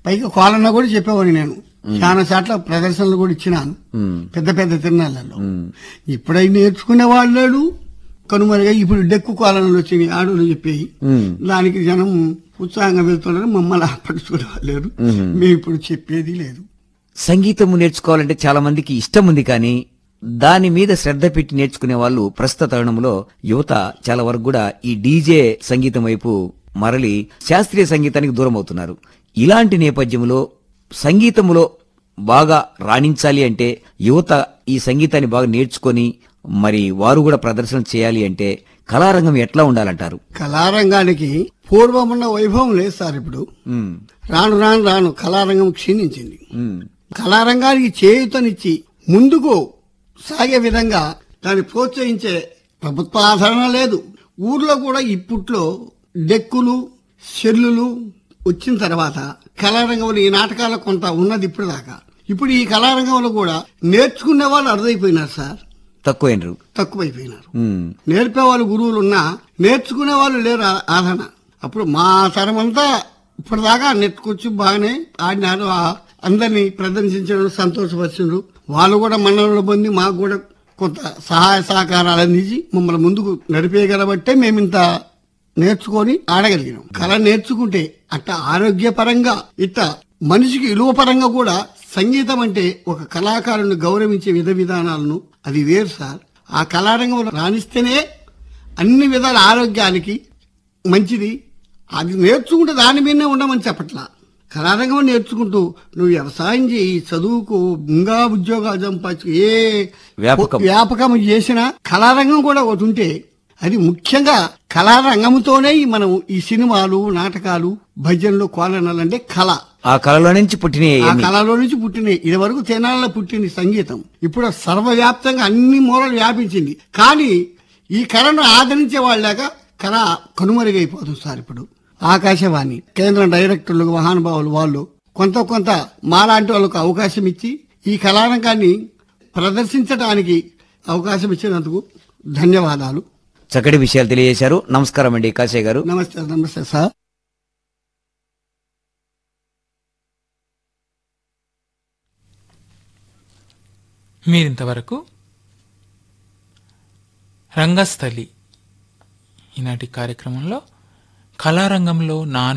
పైగా కోలన్న కూడా చెప్పేవాడిని నేను చాలా చాట్ల ప్రదర్శనలు కూడా ఇచ్చినాను ఉమ్, పెద్ద పెద్ద తిరునాళ్ళలో ఉమ్, ఇప్పుడై నేర్చుకునే వాళ్ళు లేడు కనుమరుగా ఇప్పుడు డెక్కు కోలనలు వచ్చినాయి ఆడోళ్ళు చెప్పేవి ఉమ్, దానికి జనం ఉత్సాహంగా వెళ్తున్నారు మమ్మల్ని పట్టించుకునే వాళ్ళు లేరు మ్మ్. మేము ఇప్పుడు చెప్పేది లేదు సంగీతము నేర్చుకోవాలంటే చాలా మందికి ఇష్టం ఉంది కానీ దాని మీద శ్రద్ధ పెట్టి నేర్చుకునే వాళ్ళు ప్రస్తుత తరుణంలో యువత చాలా వరకు కూడా ఈ డీజే సంగీతం వైపు మరలి శాస్త్రీయ సంగీతానికి దూరం అవుతున్నారు ఇలాంటి నేపథ్యంలో సంగీతములో బాగా రాణించాలి అంటే యువత ఈ సంగీతాన్ని బాగా నేర్చుకొని మరి వారు కూడా ప్రదర్శన చేయాలి అంటే కళారంగం ఎట్లా ఉండాలంటారు కళారంగానికి పూర్వమున్న వైభవం లేదు సార్ ఇప్పుడు ఉమ్, రాను రాను రాను కళారంగం క్షీణించింది ఉమ్, కళారంగానికి చేయూతనిచ్చి ముందుకు సాగే విధంగా దాన్ని ప్రోత్సహించే ప్రభుత్వ ఆదరణ లేదు ఊర్లో కూడా ఇప్పట్లో డెక్కులు చెల్లులు వచ్చిన తర్వాత కళారంగంలో ఈ నాటకాలు కొంత ఉన్నది ఇప్పుడు దాకా ఇప్పుడు ఈ కళారంగంలో కూడా నేర్చుకునే వాళ్ళు అర్థమైపోయినారు సార్ తక్కువైనరు తక్కువైపోయినారు ఉమ్, నేర్పే వాళ్ళు గురువులు ఉన్నా నేర్చుకునే వాళ్ళు లేరు ఆ- ఆదరణ అప్పుడు మా తరం అంతా ఇప్పటిదాకా నెట్టుకొచ్చి బాగానే ఆడినారు ఆ- అందరినీ ప్రదర్శించడం సంతోషపరిచారు వాళ్ళు కూడా మనలో పొంది మాకు కూడా కొంత సహాయ సహకారాలు అందించి మమ్మల్ని ముందుకు నడిపేయగలబట్టే మేము ఇంత నేర్చుకొని ఆడగలిగినాం కళ నేర్చుకుంటే అట్ట ఆరోగ్యపరంగా ఇట్ట మనిషికి విలువ పరంగా కూడా సంగీతం అంటే ఒక కళాకారుని గౌరవించే విధ విధానాలను అది వేరు సార్ ఆ కళారంగంలో రాణిస్తేనే అన్ని విధాల ఆరోగ్యానికి మంచిది అది నేర్చుకుంటే దాని మీదనే ఉండమని చెప్పట్లా కళారంగం నేర్చుకుంటూ నువ్వు వ్యవసాయం చేయి చదువుకు ఇంకా ఉద్యోగాలు సంపాదించు ఏ వ్యాపకం. వ్యాపకం చేసినా కళారంగం కూడా ఒకటి ఉంటే అది ముఖ్యంగా కళారంగంతోనే ఈ మనం ఈ సినిమాలు నాటకాలు భజనలు కోలనలు అంటే కళ ఆ కళలో నుంచి పుట్టినాయి ఆ ఇవన్నీ. కళలో నుంచి పుట్టినాయి ఇది వరకు తెనాలలో పుట్టింది సంగీతం ఇప్పుడు సర్వవ్యాప్తంగా అన్ని మూలలు వ్యాపించింది కానీ ఈ కళను ఆదరించే వాళ్ళగా కళ కనుమరుగైపోతుంది సార్ ఇప్పుడు ఆకాశవాణి కేంద్ర డైరెక్టర్లు మహానుభావులు వాళ్ళు కొంత కొంత మాలాంటి వాళ్ళకు అవకాశం ఇచ్చి ఈ కళారంగాన్ని ప్రదర్శించడానికి అవకాశం ఇచ్చినందుకు ధన్యవాదాలు చక్కటి విషయాలు తెలియజేశారు నమస్కారం అండి కాశయ్య గారు నమస్తే నమస్తే సార్ మీరింతవరకు రంగస్థలి ఈనాటి కార్యక్రమంలో కళారంగంలో నా